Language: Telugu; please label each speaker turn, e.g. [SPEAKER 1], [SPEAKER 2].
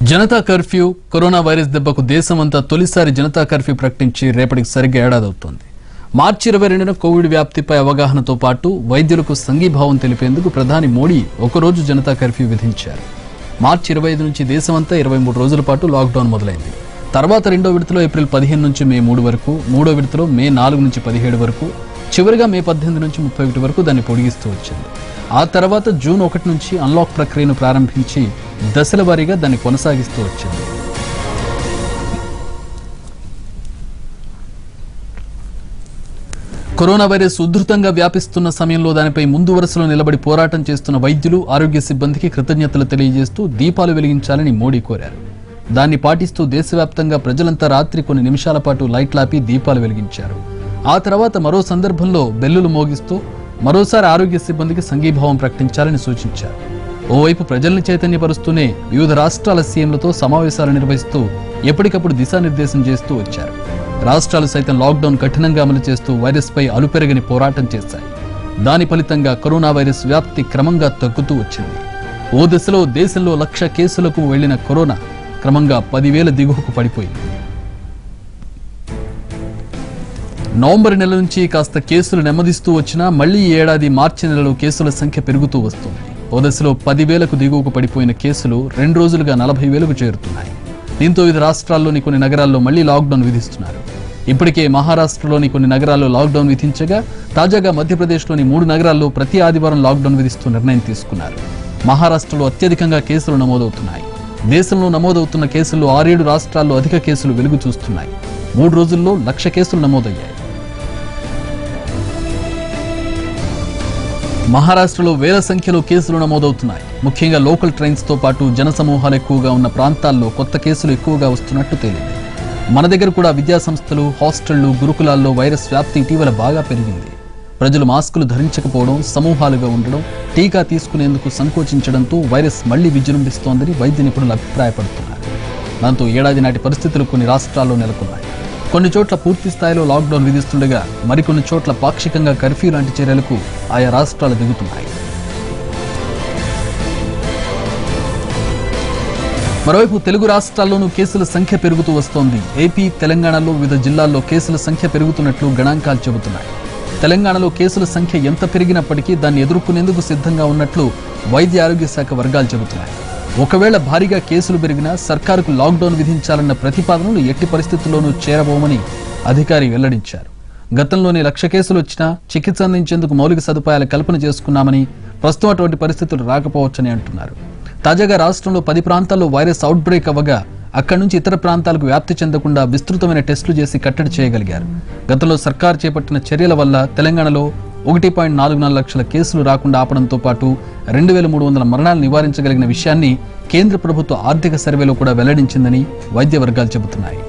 [SPEAKER 1] జనతా కర్ఫ్యూ కరోనా వైరస్ దెబ్బకు దేశమంతా తొలిసారి జనతా కర్ఫ్యూ ప్రకటించి రేపటికి సరిగ్గా ఏడాది అవుతోంది మార్చి ఇరవై రెండున కోవిడ్ వ్యాప్తిపై అవగాహనతో పాటు వైద్యులకు సంఘీభావం తెలిపేందుకు ప్రధాని మోడీ ఒకరోజు జనతా కర్ఫ్యూ విధించారు మార్చి ఇరవై ఐదు నుంచి దేశమంతా ఇరవై మూడు రోజుల పాటు లాక్డౌన్ మొదలైంది తర్వాత రెండో విడతలో ఏప్రిల్ పదిహేను నుంచి మే మూడు వరకు మూడో విడతలో మే నాలుగు నుంచి పదిహేడు వరకు చివరిగా మే పద్దెనిమిది నుంచి ముప్పై ఒకటి వరకు దాన్ని పొడిగిస్తూ వచ్చింది ఆ తర్వాత జూన్ ఒకటి నుంచి అన్లాక్ ప్రక్రియను ప్రారంభించి దశల వారీగా దాన్ని కొనసాగిస్తూ వచ్చింది కరోనా వైరస్ ఉధృతంగా వ్యాపిస్తున్న సమయంలో దానిపై ముందు వరుసలో నిలబడి పోరాటం చేస్తున్న వైద్యులు ఆరోగ్య సిబ్బందికి కృతజ్ఞతలు తెలియజేస్తూ దీపాలు వెలిగించాలని మోడీ కోరారు దాన్ని పాటిస్తూ దేశవ్యాప్తంగా ప్రజలంతా రాత్రి కొన్ని నిమిషాల పాటు లైట్లాపి దీపాలు వెలిగించారు ఆ తర్వాత మరో సందర్భంలో బెల్లులు మోగిస్తూ మరోసారి ఆరోగ్య సిబ్బందికి సంఘీభావం ప్రకటించాలని సూచించారు ఓవైపు ప్రజల్ని చైతన్యపరుస్తూనే వివిధ రాష్ట్రాల సీఎంలతో సమావేశాలు నిర్వహిస్తూ ఎప్పటికప్పుడు దిశానిర్దేశం చేస్తూ వచ్చారు రాష్ట్రాలు సైతం లాక్డౌన్ కఠినంగా అమలు చేస్తూ వైరస్పై అలుపెరగని పోరాటం చేశాయి దాని ఫలితంగా కరోనా వైరస్ వ్యాప్తి క్రమంగా తగ్గుతూ వచ్చింది ఓ దశలో దేశంలో లక్ష కేసులకు వెళ్లిన కరోనా క్రమంగా పదివేల దిగువకు పడిపోయింది నవంబర్ నెల నుంచి కాస్త కేసులు నెమ్మదిస్తూ వచ్చినా మళ్లీ ఈ ఏడాది మార్చి నెలలో కేసుల సంఖ్య పెరుగుతూ వస్తుంది ఓ దశలో పదివేలకు దిగువకు పడిపోయిన కేసులు రెండు రోజులుగా నలభై వేలకు చేరుతున్నాయి దీంతో వివిధ రాష్ట్రాల్లోని కొన్ని నగరాల్లో మళ్లీ లాక్డౌన్ విధిస్తున్నారు ఇప్పటికే మహారాష్ట్రలోని కొన్ని నగరాల్లో లాక్డౌన్ విధించగా తాజాగా మధ్యప్రదేశ్లోని మూడు నగరాల్లో ప్రతి ఆదివారం లాక్డౌన్ విధిస్తూ నిర్ణయం తీసుకున్నారు మహారాష్ట్రలో అత్యధికంగా కేసులు నమోదవుతున్నాయి దేశంలో నమోదవుతున్న కేసుల్లో ఆరేడు రాష్ట్రాల్లో అధిక కేసులు వెలుగు చూస్తున్నాయి మూడు రోజుల్లో లక్ష కేసులు నమోదయ్యాయి మహారాష్ట్రలో వేల సంఖ్యలో కేసులు నమోదవుతున్నాయి ముఖ్యంగా లోకల్ ట్రైన్స్ తో పాటు జనసమూహాలు ఎక్కువగా ఉన్న ప్రాంతాల్లో కొత్త కేసులు ఎక్కువగా వస్తున్నట్టు తేలింది మన దగ్గర కూడా విద్యా సంస్థలు హాస్టళ్లు గురుకులాల్లో వైరస్ వ్యాప్తి ఇటీవల బాగా పెరిగింది ప్రజలు మాస్కులు ధరించకపోవడం సమూహాలుగా ఉండడం టీకా తీసుకునేందుకు సంకోచించడంతో వైరస్ మళ్లీ విజృంభిస్తోందని వైద్య నిపుణులు అభిప్రాయపడుతున్నారు దాంతో ఏడాది నాటి పరిస్థితులు కొన్ని రాష్ట్రాల్లో నెలకొన్నాయి కొన్ని చోట్ల పూర్తి స్థాయిలో లాక్డౌన్ విధిస్తుండగా మరికొన్ని చోట్ల పాక్షికంగా కర్ఫ్యూ లాంటి చర్యలకు ఆయా రాష్ట్రాలు దిగుతున్నాయి మరోవైపు తెలుగు రాష్ట్రాల్లోనూ కేసుల సంఖ్య పెరుగుతూ వస్తోంది ఏపీ తెలంగాణలో వివిధ జిల్లాల్లో కేసుల సంఖ్య పెరుగుతున్నట్లు గణాంకాలు చెబుతున్నాయి తెలంగాణలో కేసుల సంఖ్య ఎంత పెరిగినప్పటికీ దాన్ని ఎదుర్కొనేందుకు సిద్ధంగా ఉన్నట్లు వైద్య ఆరోగ్య శాఖ వర్గాలు చెబుతున్నాయి ఒకవేళ భారీగా కేసులు పెరిగినా సర్కారుకు లాక్డౌన్ విధించాలన్న ప్రతిపాదనలు ఎట్టి పరిస్థితుల్లోనూ చేరబోమని అధికారి వెల్లడించారు గతంలోనే లక్ష కేసులు వచ్చినా చికిత్స అందించేందుకు మౌలిక సదుపాయాల కల్పన చేసుకున్నామని ప్రస్తుతం అటువంటి పరిస్థితులు రాకపోవచ్చని అంటున్నారు తాజాగా రాష్ట్రంలో పది ప్రాంతాల్లో వైరస్ అవుట్ బ్రేక్ అవ్వగా అక్కడి నుంచి ఇతర ప్రాంతాలకు వ్యాప్తి చెందకుండా విస్తృతమైన టెస్టులు చేసి కట్టడి చేయగలిగారు గతంలో సర్కారు చేపట్టిన చర్యల వల్ల తెలంగాణలో ఒకటి పాయింట్ నాలుగు నాలుగు లక్షల కేసులు రాకుండా ఆపడంతో పాటు రెండు వేల మూడు వందల మరణాలు నివారించగలిగిన విషయాన్ని కేంద్ర ప్రభుత్వ ఆర్థిక సర్వేలో కూడా వెల్లడించిందని వైద్య వర్గాలు చెబుతున్నాయి